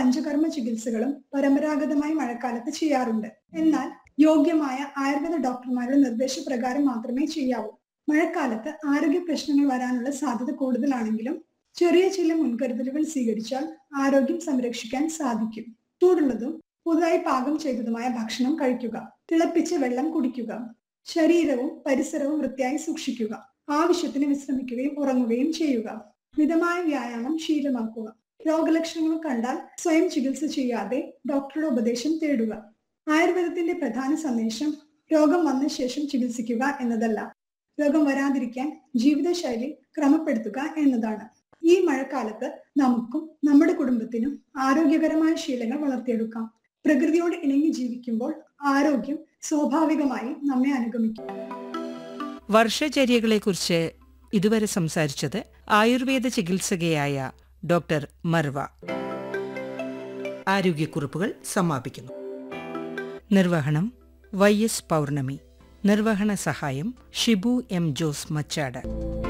പഞ്ചകർമ്മ ചികിത്സകളും പരമ്പരാഗതമായി മഴക്കാലത്ത് ചെയ്യാറുണ്ട് എന്നാൽ യോഗ്യമായ ആയുർവേദ ഡോക്ടർമാരുടെ നിർദ്ദേശപ്രകാരം മാത്രമേ ചെയ്യാവൂ മഴക്കാലത്ത് ആരോഗ്യ പ്രശ്നങ്ങൾ വരാനുള്ള സാധ്യത കൂടുതലാണെങ്കിലും ചെറിയ ചില മുൻകരുതലുകൾ സ്വീകരിച്ചാൽ ആരോഗ്യം സംരക്ഷിക്കാൻ സാധിക്കും ചൂടുള്ളതും പുതുതായി പാകം ചെയ്തതുമായ ഭക്ഷണം കഴിക്കുക തിളപ്പിച്ച വെള്ളം കുടിക്കുക ശരീരവും പരിസരവും വൃത്തിയായി സൂക്ഷിക്കുക ആവശ്യത്തിന് വിശ്രമിക്കുകയും ഉറങ്ങുകയും ചെയ്യുക മിതമായ വ്യായാമം ശീലമാക്കുക രോഗലക്ഷണങ്ങൾ കണ്ടാൽ സ്വയം ചികിത്സ ചെയ്യാതെ ഡോക്ടറുടെ ഉപദേശം തേടുക ആയുർവേദത്തിന്റെ പ്രധാന സന്ദേശം രോഗം വന്ന ശേഷം ചികിത്സിക്കുക എന്നതല്ല രോഗം വരാതിരിക്കാൻ ജീവിതശൈലി ക്രമപ്പെടുത്തുക എന്നതാണ് ഈ മഴക്കാലത്ത് നമുക്കും നമ്മുടെ കുടുംബത്തിനും ആരോഗ്യകരമായ ശീലങ്ങൾ വളർത്തിയെടുക്കാം പ്രകൃതിയോട് ഇണങ്ങി ജീവിക്കുമ്പോൾ ആരോഗ്യം സ്വാഭാവികമായി നമ്മെ അനുഗമിക്കും വർഷചര്യകളെക്കുറിച്ച് ഇതുവരെ സംസാരിച്ചത് ആയുർവേദ ചികിത്സകയായ ഡോക്ടർ മർവ ആരോഗ്യക്കുറിപ്പുകൾ സമാപിക്കുന്നു നിർവഹണം വൈ എസ് പൗർണമി നിർവഹണ സഹായം Shibu M Jose Machad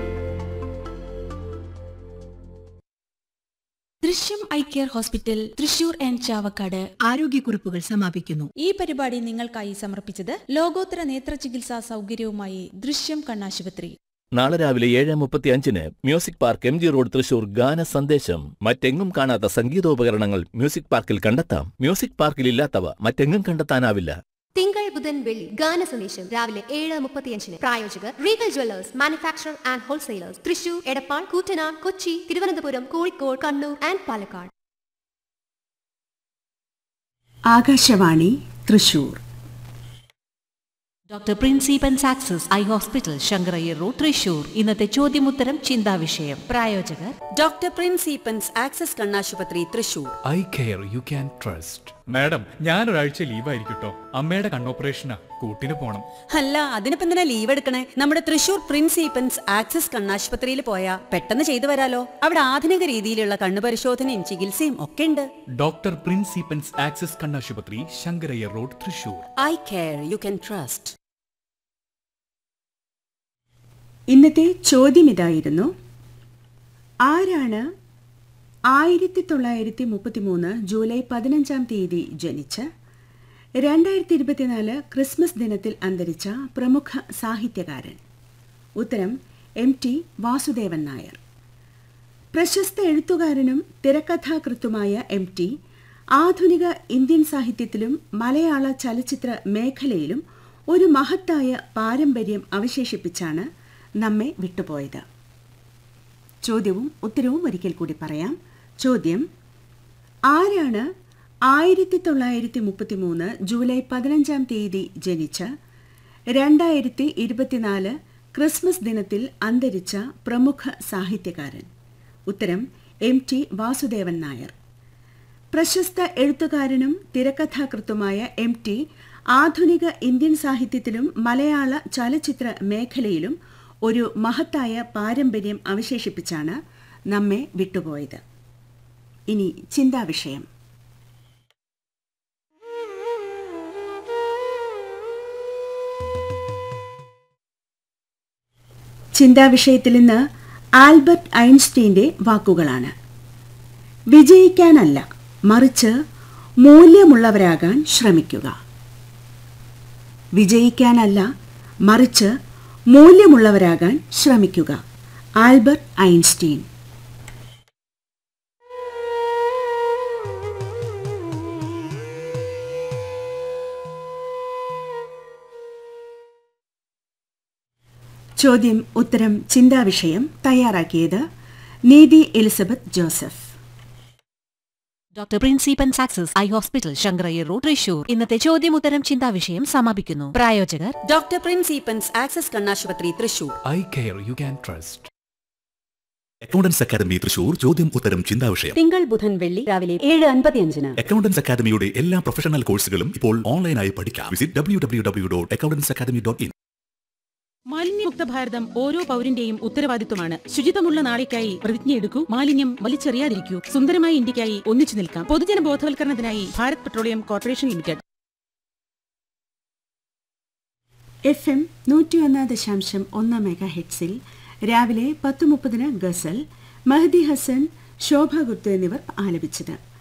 Drishyam eye care hospital Thrissur and Chavakkad ആരോഗ്യക്കുറിപ്പുകൾ സമാപിക്കുന്നു ഈ പരിപാടി നിങ്ങൾക്കായി സമർപ്പിച്ചത് ലോകോത്തര നേത്ര ചികിത്സാ സൗകര്യവുമായി ദൃശ്യം കണ്ണാശുപത്രി നാളെ രാവിലെ ഏഴ് മുപ്പത്തി അഞ്ചിന് music park M G road Thrissur ഗാന സന്ദേശം മറ്റെങ്ങും കാണാത്ത സംഗീതോപകരണങ്ങൾ മ്യൂസിക് പാർക്കിൽ കണ്ടെത്താം മ്യൂസിക് പാർക്കിൽ ഇല്ലാത്തവ മറ്റെങ്ങും കണ്ടെത്താനാവില്ല തിങ്കൾ ബുധൻ വെള്ളി ഗാന സന്ദേശം രാവിലെ ഏഴ് മുപ്പത്തിയഞ്ചിന് പ്രായോജകർ Regal jewellers manufacture and wholesalers Thrissur Edappal Koottanad Kochi Thiruvananthapuram Kozhikode Kannur and Palakkad Akashvani Thrissur doctor principal success eye hospital Sankarayyar road Thrissur ഇന്നത്തെ ചോദ്യമുത്തരം ചിന്താവിഷയം പ്രായോജകർ ഡോക്ടർ പ്രിൻസിപ്പൻസ് ആക്സസ് കണ്ണാശുപത്രി Thrissur eye care you can trust madam ഞാനൊരാഴ്ച ലീവായിരിക്കട്ടോ അമ്മയുടെ കണ്ണോപ്പറേഷനാ കൂട്ടിന് പോണം അല്ല അതിനിപ്പോ എന്തിനാ ലീവ് എടുക്കണേ നമ്മുടെ തൃശൂർ പ്രിൻസിപ്പൻസ് ആക്സസ് കണ്ണാശുപത്രിയിൽ പോയാ പെട്ടെന്ന് ചെയ്തു വരാലോ അവിടെ ആധുനിക രീതിയിലുള്ള കണ്ണു പരിശോധനയും ചികിത്സയും ഒക്കെ ഉണ്ട് ഡോക്ടർ പ്രിൻസിപ്പൻസ് ആക്സസ് കണ്ണാശുപത്രി Sankarayyar road Thrissur eye care you can trust ഇന്നത്തെ ചോദ്യം ഇതായിരുന്നു ആരാണ് ആയിരത്തി തൊള്ളായിരത്തി മുപ്പത്തിമൂന്ന് ജൂലൈ പതിനഞ്ചാം തീയതി ജനിച്ച് രണ്ടായിരത്തി ഇരുപത്തിനാല് ക്രിസ്മസ് ദിനത്തിൽ അന്തരിച്ച പ്രമുഖ സാഹിത്യകാരൻ ഉത്തരം എം ടി വാസുദേവൻ നായർ പ്രശസ്ത എഴുത്തുകാരനും തിരക്കഥാകൃത്തുമായ എം ടി ആധുനിക ഇന്ത്യൻ സാഹിത്യത്തിലും മലയാള ചലച്ചിത്ര മേഖലയിലും ഒരു മഹത്തായ പാരമ്പര്യം അവശേഷിപ്പിച്ചാണ് നമ്മെ വിട്ടുപോയത് ചോദ്യവും ഉത്തരവും ഒരിക്കൽ കൂടി പറയാം ചോദ്യം ആരാണ് ആയിരത്തി തൊള്ളായിരത്തി മുപ്പത്തിമൂന്ന് ജൂലൈ പതിനഞ്ചാം തീയതി ജനിച്ച രണ്ടായിരത്തി ഇരുപത്തിനാല് ക്രിസ്മസ് ദിനത്തിൽ അന്തരിച്ച പ്രമുഖ സാഹിത്യകാരൻ ഉത്തരം എം ടി വാസുദേവൻ നായർ പ്രശസ്ത എഴുത്തുകാരനും തിരക്കഥാകൃത്തുമായ എം ടി ആധുനിക ഇന്ത്യൻ സാഹിത്യത്തിലും മലയാള ചലച്ചിത്ര മേഖലയിലും ഒരു മഹത്തായ പാരമ്പര്യം അവശേഷിപ്പിച്ചാണ് നമ്മെ വിട്ടുപോയത് ഇനി ചിന്താവിഷയം ചിന്താവിഷയത്തിൽ നിന്ന് ആൽബർട്ട് ഐൻസ്റ്റീന്റെ വാക്കുകളാണ് വിജയിക്കാനല്ല മറിച്ച് മൂല്യമുള്ളവരാകാൻ ശ്രമിക്കുക വിജയിക്കാനല്ല മറിച്ച് മൂല്യമുള്ളവരാകാൻ ശ്രമിക്കുക ആൽബർട്ട് ഐൻസ്റ്റീൻ ചോദ്യം ഉത്തരം ചിന്താവിഷയം തയ്യാറാക്കിയത് Neethi Elizabeth Joseph doctor principal success eye hospital Sankarayyar road Thrissur ഇന്നത്തെ ചോദ്യമുത്തരം ചിന്താവിഷയം സമാപിക്കുന്നു പ്രായോജകർ ഡോക്ടർ പ്രിൻസിപ്പൻസ് ആക്സസ് കണ്ണാശുപത്രി Thrissur eye care you can trust accountants academy Thrissur ചോദ്യം ഉത്തരം ചിന്താവിഷയം തിങ്കൾ ബുധൻ വെള്ളി രാവിലെ ഏഴ് അൻപത്തിയഞ്ചിന് അക്കൗണ്ടൻസ് അക്കാദമിയുടെ എല്ലാ പ്രൊഫഷണൽ കോഴ്സുകളും ഇപ്പോൾ ഓൺലൈനായി പഠിക്കാം visit W W W dot accountants academy dot in മാലിന്യമുക്ത ഭാരതം ഓരോ പൗരന്റെയും ഉത്തരവാദിത്വമാണ് ശുചിത്വമുള്ള നാളേക്കായി പ്രതിജ്ഞയെടുക്കൂ മാലിന്യം വലിച്ചെറിയാതിരിക്കൂ സുന്ദരമായ ഇന്ത്യക്കായി ഒന്നിച്ചു നിൽക്കാം പൊതുജന ബോധവൽക്കരണത്തിനായി Bharat petroleum corporation limited F M നൂറ്റിയൊന്ന് ദശാംശം ഒന്ന് മെഗാ ഹെഡ്സിൽ രാവിലെ പത്ത് മുപ്പതിന് ഗസൽ മഹദി ഹസൻ ശോഭ ഗുപ്ത എന്നിവർ ആലപിച്ചത്